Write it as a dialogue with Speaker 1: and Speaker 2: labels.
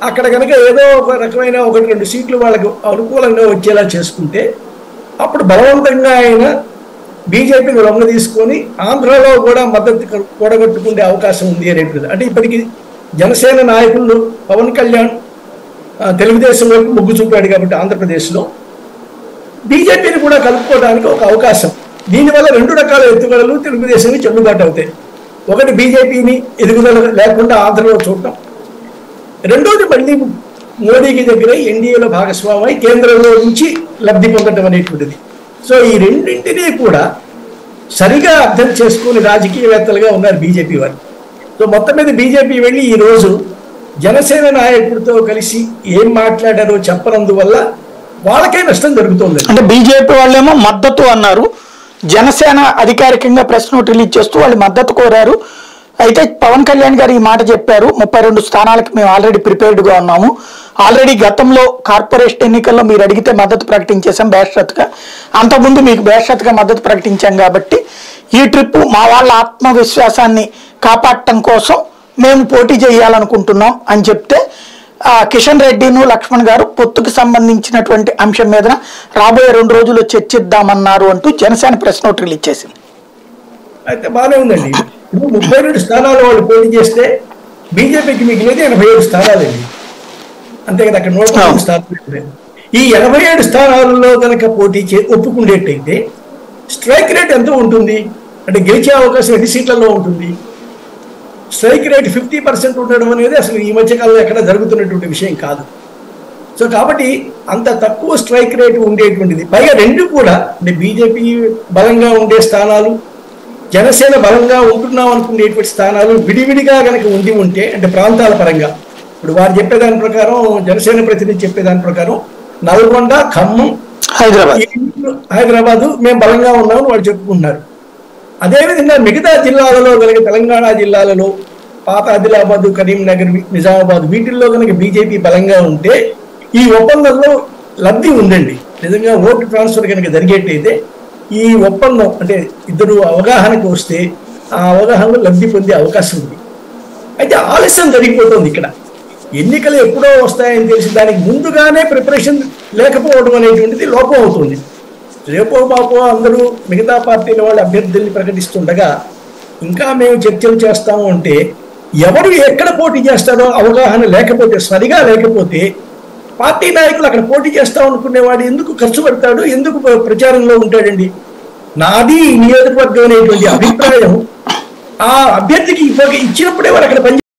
Speaker 1: అక్కడ కనుక ఏదో ఒక రకమైన ఒకటి రెండు సీట్లు వాళ్ళకు అనుకూలంగా వచ్చేలా చేసుకుంటే అప్పుడు బలవంతంగా ఆయన బీజేపీని లొంగ తీసుకొని ఆంధ్రాలో కూడా మద్దతు క- కూడగట్టుకునే అవకాశం ఉంది అనేటువంటిది అంటే ఇప్పటికి జనసేన నాయకులు పవన్ కళ్యాణ్ ఆ, తెలుగుదేశం వైపు మొగ్గు చూపాడు కాబట్టి ఆంధ్రప్రదేశ్లో బీజేపీని కూడా కలుపుకోవడానికి ఒక అవకాశం దీనివల్ల రెండు రకాల ఎత్తుగడలు తెలుగుదేశానికి చెల్లుబాటు అవుతాయి ఒకటి బీజేపీని ఎదుగుదల లేకుండా ఆంధ్రలో చూడటం రెండోది మళ్ళీ మోడీకి దగ్గర ఎన్డీఏలో భాగస్వామై కేంద్రంలో నుంచి లబ్ధి పొందడం అనేటువంటిది సో ఈ రెండింటినీ కూడా సరిగా అర్థం చేసుకుని రాజకీయవేత్తలుగా ఉన్నారు బీజేపీ వారు సో మొత్తం మీద బీజేపీ వెళ్ళి ఈ రోజు జనసేన నాయకుడితో కలిసి ఏం మాట్లాడారో చెప్పనందువల్ల వాళ్ళకే నష్టం జరుగుతుంది
Speaker 2: అంటే బీజేపీ వాళ్ళేమో మద్దతు అన్నారు జనసేన అధికారికంగా ప్రెస్ నోట్ రిలీజ్ చేస్తూ వాళ్ళు మద్దతు కోరారు అయితే పవన్ కళ్యాణ్ గారు ఈ మాట చెప్పారు ముప్పై రెండు స్థానాలకు మేము ఆల్రెడీ ప్రిపేర్డ్ గా ఉన్నాము ఆల్రెడీ గతంలో కార్పొరేషన్ ఎన్నికల్లో మీరు అడిగితే మద్దతు ప్రకటించేశాం బేషరత్గా అంతకుముందు మీకు బేషరత్గా మద్దతు ప్రకటించాం కాబట్టి ఈ ట్రిప్ మా వాళ్ళ ఆత్మవిశ్వాసాన్ని కాపాడటం కోసం మేము పోటీ చేయాలనుకుంటున్నాం అని చెప్తే ఆ, కిషన్ రెడ్డిను లక్ష్మణ్ గారు పొత్తుకు సంబంధించినటువంటి అంశం మీద రాబోయే రెండు రోజుల్లో చర్చిద్దామన్నారు అంటూ జనసేన ప్రెస్ నోట్ రిలీజ్ చేసింది
Speaker 1: అయితే బాగానే ఉందండి ఇప్పుడు ముప్పై రెండు స్థానాలు వాళ్ళు పోటీ చేస్తే బీజేపీకి మిగిలినది ఎనభై ఏడు స్థానాలండి అంతే కదా అక్కడ నూట
Speaker 2: అవును.
Speaker 1: పదకొండు స్థానాలు ఉన్నాయి. ఈ ఎనభై ఏడు స్థానాలలో కనుక పోటీ చే ఒప్పుకునేట్టయితే స్ట్రైక్ రేట్ ఎంత ఉంటుంది అంటే గెలిచే అవకాశం ఎన్ని సీట్లలో ఉంటుంది స్ట్రైక్ రేట్ ఫిఫ్టీ పర్సెంట్ ఉండడం అనేది అసలు ఈ మధ్య కాలంలో ఎక్కడ జరుగుతున్నటువంటి విషయం కాదు సో కాబట్టి అంత తక్కువ స్ట్రైక్ రేట్ ఉండేటువంటిది పైగా రెండు కూడా అంటే బీజేపీ బలంగా ఉండే స్థానాలు జనసేన బలంగా ఉంటున్నాం అనుకునేటువంటి స్థానాలు విడివిడిగా కనుక ఉండి ఉంటే అంటే ప్రాంతాల పరంగా ఇప్పుడు వారు చెప్పేదాని ప్రకారం జనసేన ప్రతినిధి చెప్పేదాని ప్రకారం నల్గొండ ఖమ్మం
Speaker 2: హైదరాబాద్
Speaker 1: ఈ హైదరాబాదు మేము బలంగా ఉన్నామని వాళ్ళు చెప్పుకుంటున్నారు అదేవిధంగా మిగతా జిల్లాలలో కనుక తెలంగాణ జిల్లాలలో పాత ఆదిలాబాద్ కరీంనగర్ నిజామాబాద్ వీటిల్లో కనుక బీజేపీ బలంగా ఉంటే ఈ ఒప్పందంలో లబ్ధి ఉందండి నిజంగా ఓటు ట్రాన్స్ఫర్ కనుక జరిగేట్టయితే ఈ ఒప్పందం అంటే ఇద్దరు అవగాహనకు వస్తే ఆ అవగాహనలో లబ్ధి పొందే అవకాశం ఉంది అయితే ఆలస్యం జరిగిపోతుంది ఇక్కడ ఎన్నికలు ఎప్పుడో వస్తాయని తెలిసి దానికి ముందుగానే ప్రిపరేషన్ లేకపోవడం అనేటువంటిది లోపం అవుతుంది రేపో మాపో అందరూ మిగతా పార్టీల వాళ్ళ అభ్యర్థుల్ని ప్రకటిస్తుండగా ఇంకా మేము చర్చలు చేస్తాము అంటే ఎవరు ఎక్కడ పోటీ చేస్తారో అవగాహన లేకపోతే సరిగా లేకపోతే పార్టీ నాయకులు అక్కడ పోటీ చేస్తాం అనుకునేవాడు ఎందుకు ఖర్చు పెడతాడు ఎందుకు ప్ర- ప్రచారంలో ఉంటాడండి నాది ఈ నియోజకవర్గం అనేటువంటి అభిప్రాయం ఆ అభ్యర్థికి ఇవ్వ- ఇచ్చినప్పుడే వారు అక్కడ పని